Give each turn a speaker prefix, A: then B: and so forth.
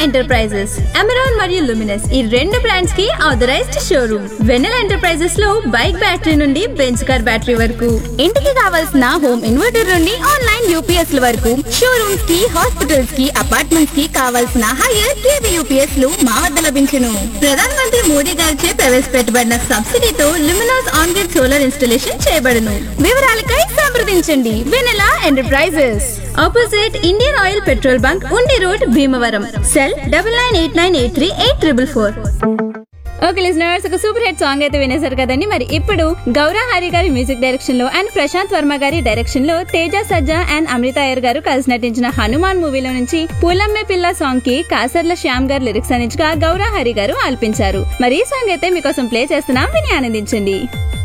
A: enterprises Amaron మరియు Luminous ఈ రెండు బ్రాండ్స్ కి ఆథరైజ్డ్ షోరూమ్ వెనెల ఎంటర్ప్రైజెస్ లో బైక్ బ్యాటరీ నుండి బెంచ్ కార్ బ్యాటరీ వరకు
B: ఇంటికి కావాల్సిన హోమ్ ఇన్వర్టర్ నుండి ఆన్లైన్ యూపీఎస్ ల వరకు షోరూమ్స్ కి హాస్పిటల్స్ కి అపార్ట్మెంట్స్ కి కావాల్సిన హైయర్ కేవీ యూపీఎస్ లు మా వద్ద లభించును
A: ప్రధాన మంత్రి మోడీ గారిచే ప్రవేశపెట్టబడిన సబ్సిడీతో Luminous on grid solar installation చేయబడును
B: వివరాలకై సంప్రదించండి Vennela enterprises
A: opposite Indian Oil petrol bunk Undi road Bhimavaram cell double nine eight nine eight three eight triple four
C: okay listeners ఒక సూపర్ హిట్ సాంగ్ అయితే వినేశారు కదండి మరి ఇప్పుడు గౌరా హరి గారి మ్యూజిక్ డైరెక్షన్ లో అండ్ ప్రశాంత్ వర్మ గారి డైరెక్షన్ లో తేజ సజ్జా అండ్ అమృత అయ్యర్ గారు కలిసి నటించిన హనుమాన్ మూవీలో నుంచి పూలమ్మే పిల్ల సాంగ్ కి కాసర్ల శ్యామ్ గారు లిరిక్స్ అందించగా గౌరా హరి గారు ఆలపించారు మరి ఈ సాంగ్ అయితే మీకోసం ప్లే చేస్తున్నాం విని ఆనందించండి